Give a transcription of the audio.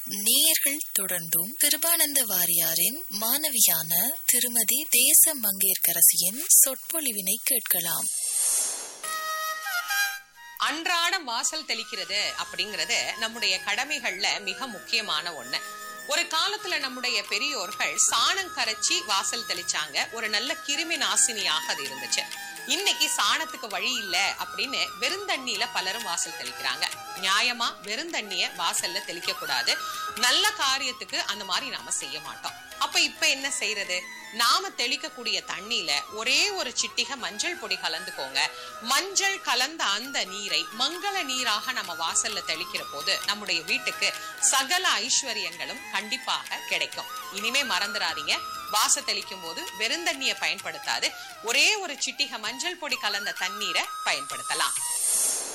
நேயர்கள் தொடர்ந்தும் கிருபானந்த வாரியாரின் மாணவியான திருமதி தேச மங்கேற்கரசியின் சொற்பொழிவினை கேட்கலாம் அன்றாடம் வாசல் தெளிக்கிறது அப்படிங்கறது நம்முடைய கடமைகள்ல மிக முக்கியமான ஒண்ணு ஒரு காலத்துல நம்முடைய பெரியோர்கள் சாணம் கரைச்சி வாசல் தெளிச்சாங்க ஒரு நல்ல கிருமி நாசினியாக அது இருந்துச்சு இன்னைக்கு சாணத்துக்கு வழி இல்ல அப்படின்னு வெறுந்தண்ணியில பலரும் வாசல் தெளிக்கிறாங்க நியாயமா வெறுந்தண்ணிய வாசல்ல தெளிக்க கூடாது நல்ல காரியத்துக்கு அந்த மாதிரி நாம செய்ய மாட்டோம் அப்ப இப்ப என்ன செய்யறது நாம தெளிக்கக்கூடிய தண்ணியில ஒரே ஒரு சிட்டிகை மஞ்சள் பொடி கலந்துக்கோங்க மஞ்சள் கலந்த அந்த நீரை மங்கள நீராக நம்ம வாசல்ல தெளிக்கிற போது நம்முடைய வீட்டுக்கு சகல ஐஸ்வர்யங்களும் கண்டிப்பாக கிடைக்கும் இனிமே மறந்துடாதீங்க வாச தெளிக்கும் போது வெறுந்தண்ணியை பயன்படுத்தாது ஒரே ஒரு சிட்டிகை மஞ்சள் பொடி கலந்த தண்ணீரை பயன்படுத்தலாம்